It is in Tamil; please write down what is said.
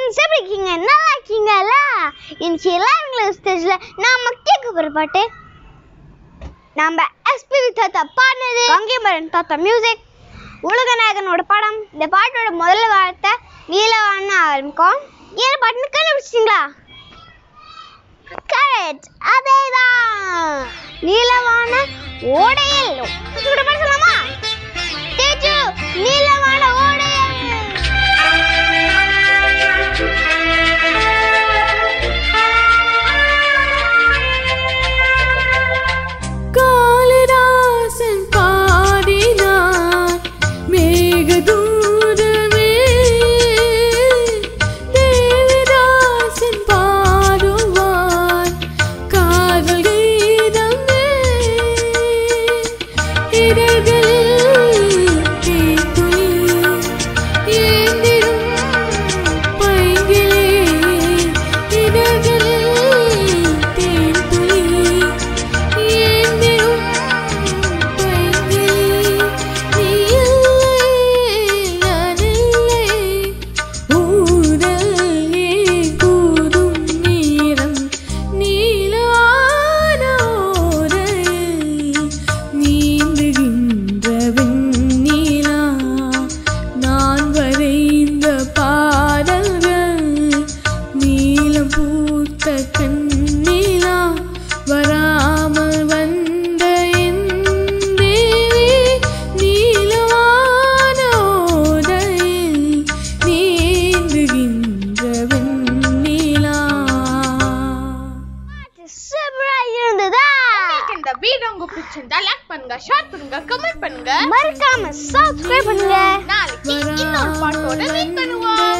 ஃப்ரெண்ட்ஸ் எப்படி இருக்கீங்க நல்லா இருக்கீங்கல்ல இன்னைக்கு லைவ் இங்கிலீஷ் ஸ்டேஜில் நாம கேட்க போகிற பாட்டு நம்ம எஸ்பிவி தாத்தா பாடினது கங்கைமரன் தாத்தா மியூசிக் உலகநாயகனோட படம் இந்த பாட்டோட முதல்ல வார்த்தை நீலவான்னு ஆரம்பிக்கும் ஏழு பாட்டுன்னு கண்டுபிடிச்சிங்களா கரெக்ட் அதேதான் நீலவான ஓடையில் கூட பாட சொல்லலாமா தேஜு நீலவான ஓடையில் காளிதாசன் பாடினான் மேகதூதமே தேவிதாசன் பாடுவான் காதல் கீதமே இதழ்களில் தீத்துளி ஏந்திரும் பைங்கிலே இதழ்களில் தேன்துளி ஏந்திரும் பைங்கிலே நீ இல்லை நான் இல்லை ஊதல் ஏன் கூதும் நேரம் நீலவான ஓடையில் நீந்துகின்ற வெண்ணிலா நான் வரைந்த பாடல்கள் நீலம் பூத்த கண்ணிலா வராமல் வந்த என் தேவி நீலவான ஓடையில் நீந்துகின்ற வெண்ணிலா சூப்பரா இருந்ததா உங்களுக்கு இந்த வீடியோ உங்களுக்கு பிடிச்சிருந்தா லைக் பண்ணுங்க ஷேர் பண்ணுங்க கமெண்ட் பண்ணுங்க மறக்காம சப்ஸ்கிரைப் பண்ணுங்க நாளைக்கு இன்னொரு பாட்டோட மீட் பண்ணுவோம்